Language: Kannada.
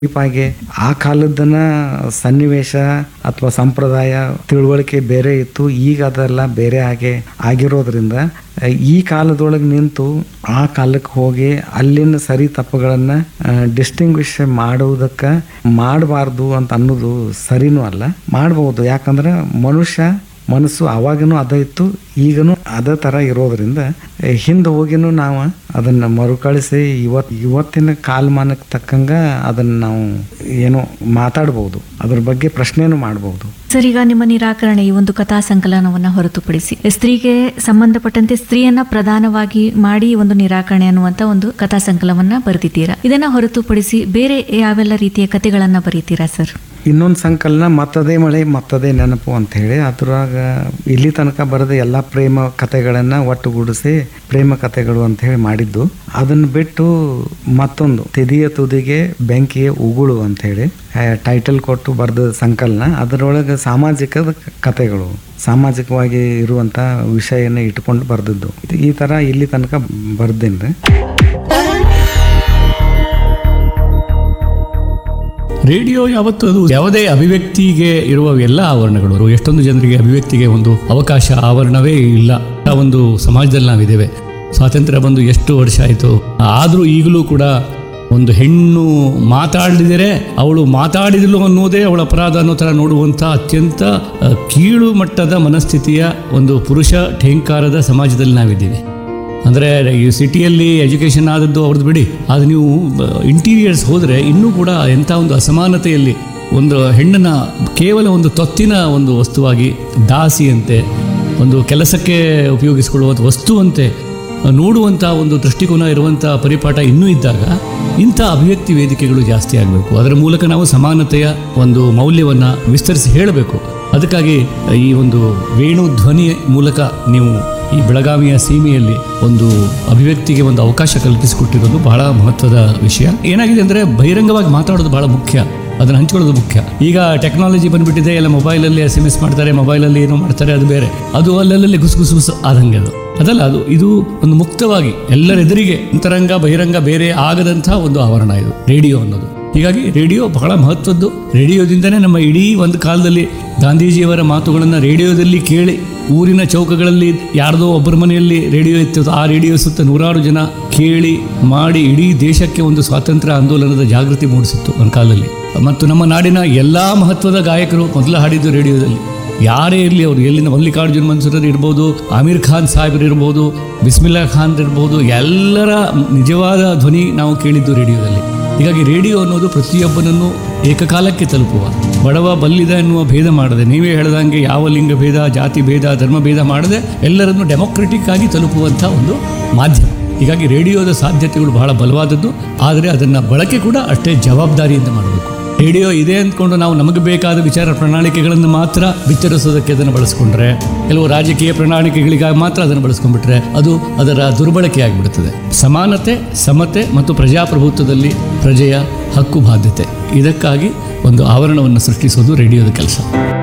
ಹಾಗೆ ಆ ಕಾಲದನ ಸನ್ನಿವೇಶ ಅಥವಾ ಸಂಪ್ರದಾಯ ತಿಳುವಳಿಕೆ ಬೇರೆ ಇತ್ತು ಈಗ ಅದೆಲ್ಲ ಬೇರೆ ಹಾಗೆ ಆಗಿರೋದ್ರಿಂದ ಈ ಕಾಲದೊಳಗೆ ನಿಂತು ಆ ಕಾಲಕ್ಕೆ ಹೋಗಿ ಅಲ್ಲಿನ ಸರಿ ತಪ್ಪುಗಳನ್ನ ಡಿಸ್ಟಿಂಗ್ವಿಷ್ ಮಾಡುವುದಕ್ಕೆ ಮಾಡಬಾರ್ದು ಅಂತ ಅನ್ನೋದು ಸರಿನೂ ಅಲ್ಲ ಮಾಡ್ಬೋದು ಯಾಕಂದ್ರೆ ಮನುಷ್ಯ ಮನಸ್ಸು ಅವಾಗನೂ ಅದ ಇತ್ತು ಈಗನೂ ಅದೇ ಥರ ಇರೋದ್ರಿಂದ ಹಿಂದೆ ಹೋಗಿನೂ ನಾವು ಅದನ್ನು ಮರುಕಳಿಸಿ ಇವತ್ ಇವತ್ತಿನ ಕಾಲಮಾನಕ್ಕೆ ತಕ್ಕಂಗ ಅದನ್ನು ನಾವು ಏನೋ ಮಾತಾಡ್ಬೋದು ಅದ್ರ ಬಗ್ಗೆ ಪ್ರಶ್ನೆನೂ ಮಾಡ್ಬೋದು ಸರ್ ಈಗ ನಿಮ್ಮ ನಿರಾಕರಣೆ ಈ ಒಂದು ಕಥಾ ಸಂಕಲನವನ್ನ ಹೊರತುಪಡಿಸಿ ಸ್ತ್ರೀಗೆ ಸಂಬಂಧಪಟ್ಟಂತೆ ಸ್ತ್ರೀಯನ್ನ ಪ್ರಧಾನವಾಗಿ ಮಾಡಿ ಈ ಒಂದು ನಿರಾಕರಣೆ ಅನ್ನುವಂತ ಒಂದು ಕಥಾ ಸಂಕಲನವನ್ನ ಬರೆದಿದ್ದೀರಾ ಇದನ್ನ ಹೊರತುಪಡಿಸಿ ಬೇರೆ ಯಾವೆಲ್ಲ ರೀತಿಯ ಕಥೆಗಳನ್ನ ಬರೀತೀರಾ ಸರ್ ಇನ್ನೊಂದು ಸಂಕಲನ ಮತ್ತದೇ ಮಳೆ ಮತ್ತದೇ ನೆನಪು ಅಂತ ಹೇಳಿ ಅದ್ರಾಗ ಇಲ್ಲಿ ತನಕ ಬರೆದ ಎಲ್ಲ ಪ್ರೇಮ ಕಥೆಗಳನ್ನು ಒಟ್ಟುಗೂಡಿಸಿ ಪ್ರೇಮ ಕಥೆಗಳು ಅಂತ ಹೇಳಿ ಮಾಡಿದ್ದು ಅದನ್ನು ಬಿಟ್ಟು ಮತ್ತೊಂದು ತಿದಿಯ ತುದಿಗೆ ಬೆಂಕಿಯ ಉಗುಳು ಅಂತ ಹೇಳಿ ಟೈಟಲ್ ಕೊಟ್ಟು ಬರೆದ ಸಂಕಲನ ಅದರೊಳಗೆ ಸಾಮಾಜಿಕದ ಕಥೆಗಳು ಸಾಮಾಜಿಕವಾಗಿ ಇರುವಂಥ ವಿಷಯನ ಇಟ್ಕೊಂಡು ಬರೆದದ್ದು ಈ ಥರ ಇಲ್ಲಿ ತನಕ ಬರ್ದೇನ್ರಿ ರೇಡಿಯೋ ಯಾವತ್ತು ಅದು ಯಾವುದೇ ಅಭಿವ್ಯಕ್ತಿಗೆ ಇರುವ ಎಲ್ಲ ಆವರಣಗಳು ಎಷ್ಟೊಂದು ಜನರಿಗೆ ಅಭಿವ್ಯಕ್ತಿಗೆ ಒಂದು ಅವಕಾಶ ಆವರಣವೇ ಇಲ್ಲ ಆ ಒಂದು ಸಮಾಜದಲ್ಲಿ ನಾವಿದ್ದೇವೆ ಸ್ವಾತಂತ್ರ್ಯ ಬಂದು ಎಷ್ಟು ವರ್ಷ ಆಯಿತು ಆದರೂ ಈಗಲೂ ಕೂಡ ಒಂದು ಹೆಣ್ಣು ಮಾತಾಡಿದರೆ ಅವಳು ಮಾತಾಡಿದಳು ಅನ್ನೋದೇ ಅವಳ ಅಪರಾಧ ಅನ್ನೋ ಥರ ನೋಡುವಂಥ ಅತ್ಯಂತ ಆ, ಕೀಳು ಮಟ್ಟದ ಮನಸ್ಥಿತಿಯ ಒಂದು ಪುರುಷ ಠೇಂಕಾರದ ಸಮಾಜದಲ್ಲಿ ನಾವಿದ್ದೀವಿ ಅಂದರೆ ಈ ಸಿಟಿಯಲ್ಲಿ ಎಜುಕೇಷನ್ ಆದದ್ದು ಅವ್ರದ್ದು ಬಿಡಿ ಆದರೆ ನೀವು ಇಂಟೀರಿಯರ್ಸ್ ಹೋದರೆ ಇನ್ನೂ ಕೂಡ ಎಂಥ ಒಂದು ಅಸಮಾನತೆಯಲ್ಲಿ ಒಂದು ಹೆಣ್ಣನ್ನು ಕೇವಲ ಒಂದು ತೊತ್ತಿನ ಒಂದು ವಸ್ತುವಾಗಿ ದಾಸಿಯಂತೆ ಒಂದು ಕೆಲಸಕ್ಕೆ ಉಪಯೋಗಿಸಿಕೊಳ್ಳುವಂಥ ವಸ್ತುವಂತೆ ನೋಡುವಂಥ ಒಂದು ದೃಷ್ಟಿಕೋನ ಇರುವಂಥ ಪರಿಪಾಠ ಇನ್ನೂ ಇದ್ದಾಗ ಇಂಥ ಅಭಿವ್ಯಕ್ತಿ ವೇದಿಕೆಗಳು ಜಾಸ್ತಿ ಆಗಬೇಕು ಅದರ ಮೂಲಕ ನಾವು ಸಮಾನತೆಯ ಒಂದು ಮೌಲ್ಯವನ್ನು ವಿಸ್ತರಿಸಿ ಹೇಳಬೇಕು ಅದಕ್ಕಾಗಿ ಈ ಒಂದು ವೇಣು ಧ್ವನಿ ಮೂಲಕ ನೀವು ಈ ಬೆಳಗಾವಿಯ ಸೀಮೆಯಲ್ಲಿ ಒಂದು ಅಭಿವ್ಯಕ್ತಿಗೆ ಒಂದು ಅವಕಾಶ ಕಲ್ಪಿಸಿಕೊಟ್ಟಿರೋದು ಬಹಳ ಮಹತ್ವದ ವಿಷಯ ಏನಾಗಿದೆ ಅಂದರೆ ಬಹಿರಂಗವಾಗಿ ಮಾತಾಡೋದು ಬಹಳ ಮುಖ್ಯ ಅದನ್ನು ಹಂಚ್ಕೊಳ್ಳೋದು ಮುಖ್ಯ ಈಗ ಟೆಕ್ನಾಲಜಿ ಬಂದ್ಬಿಟ್ಟಿದೆ ಎಲ್ಲ ಮೊಬೈಲಲ್ಲಿ ಎಸ್ ಎಮ್ ಎಸ್ ಮಾಡ್ತಾರೆ ಮೊಬೈಲಲ್ಲಿ ಏನೋ ಮಾಡ್ತಾರೆ ಅದು ಬೇರೆ ಅದು ಅಲ್ಲಲ್ಲಿ ಗುಸು ಗುಸು ಗುಸು ಆದಂಗೆ ಅದು ಅದಲ್ಲ ಅದು ಇದು ಒಂದು ಮುಕ್ತವಾಗಿ ಎಲ್ಲರೆದುರಿಗೆ ಅಂತರಂಗ ಬಹಿರಂಗ ಬೇರೆ ಆಗದಂಥ ಒಂದು ಆವರಣ ಇದು ರೇಡಿಯೋ ಅನ್ನೋದು ಹೀಗಾಗಿ ರೇಡಿಯೋ ಬಹಳ ಮಹತ್ವದ್ದು ರೇಡಿಯೋದಿಂದನೇ ನಮ್ಮ ಇಡೀ ಒಂದು ಕಾಲದಲ್ಲಿ ಗಾಂಧೀಜಿಯವರ ಮಾತುಗಳನ್ನು ರೇಡಿಯೋದಲ್ಲಿ ಕೇಳಿ ಊರಿನ ಚೌಕಗಳಲ್ಲಿ ಯಾರ್ದೋ ಒಬ್ಬರ ಮನೆಯಲ್ಲಿ ರೇಡಿಯೋ ಇತ್ತು ಆ ರೇಡಿಯೋ ಸುತ್ತ ನೂರಾರು ಜನ ಕೇಳಿ ಮಾಡಿ ಇಡೀ ದೇಶಕ್ಕೆ ಒಂದು ಸ್ವಾತಂತ್ರ್ಯ ಆಂದೋಲನದ ಜಾಗೃತಿ ಮೂಡಿಸಿತ್ತು ಒಂದು ಕಾಲದಲ್ಲಿ ಮತ್ತು ನಮ್ಮ ನಾಡಿನ ಎಲ್ಲ ಮಹತ್ವದ ಗಾಯಕರು ಮೊದಲು ಹಾಡಿದ್ದು ರೇಡಿಯೋದಲ್ಲಿ ಯಾರೇ ಇರಲಿ ಅವರು ಎಲ್ಲಿಂದ ಮಲ್ಲಿಕಾರ್ಜುನ್ ಮನ್ಸೂರರ್ ಇರ್ಬೋದು ಆಮೀರ್ ಖಾನ್ ಸಾಹೇಬ್ರು ಇರ್ಬೋದು ಬಿಸ್ಮಿಲ್ಲಾ ಖಾನ್ ಇರ್ಬೋದು ಎಲ್ಲರ ನಿಜವಾದ ಧ್ವನಿ ನಾವು ಕೇಳಿದ್ದು ರೇಡಿಯೋದಲ್ಲಿ ಹೀಗಾಗಿ ರೇಡಿಯೋ ಅನ್ನೋದು ಪ್ರತಿಯೊಬ್ಬನನ್ನು ಏಕಕಾಲಕ್ಕೆ ತಲುಪುವ ಬಡವ ಬಲ್ಲಿದ ಎನ್ನುವ ಭೇದ ಮಾಡದೆ ನೀವೇ ಹೇಳ್ದಂಗೆ ಯಾವ ಲಿಂಗ ಭೇದ ಜಾತಿ ಭೇದ ಧರ್ಮ ಭೇದ ಮಾಡದೆ ಎಲ್ಲರನ್ನು ಡೆಮೊಕ್ರೆಟಿಕ್ ಆಗಿ ತಲುಪುವಂಥ ಒಂದು ಮಾಧ್ಯಮ ಹೀಗಾಗಿ ರೇಡಿಯೋದ ಸಾಧ್ಯತೆಗಳು ಬಹಳ ಬಲವಾದದ್ದು ಆದರೆ ಅದನ್ನು ಬಳಕೆ ಕೂಡ ಅಷ್ಟೇ ಜವಾಬ್ದಾರಿಯಿಂದ ಮಾಡಬೇಕು ರೇಡಿಯೋ ಇದೆ ಅಂದ್ಕೊಂಡು ನಾವು ನಮಗೆ ಬೇಕಾದ ವಿಚಾರ ಪ್ರಣಾಳಿಕೆಗಳನ್ನು ಮಾತ್ರ ಬಿತ್ತರಿಸೋದಕ್ಕೆ ಅದನ್ನು ಬಳಸ್ಕೊಂಡ್ರೆ ಕೆಲವು ರಾಜಕೀಯ ಪ್ರಣಾಳಿಕೆಗಳಿಗಾಗಿ ಮಾತ್ರ ಅದನ್ನು ಬಳಸ್ಕೊಂಡ್ಬಿಟ್ರೆ ಅದು ಅದರ ದುರ್ಬಳಕೆ ಆಗಿಬಿಡುತ್ತದೆ ಸಮಾನತೆ ಸಮತೆ ಮತ್ತು ಪ್ರಜಾಪ್ರಭುತ್ವದಲ್ಲಿ ಪ್ರಜೆಯ ಹಕ್ಕು ಬಾಧ್ಯತೆ ಇದಕ್ಕಾಗಿ ಒಂದು ಆವರಣವನ್ನು ಸೃಷ್ಟಿಸೋದು ರೇಡಿಯೋದ ಕೆಲಸ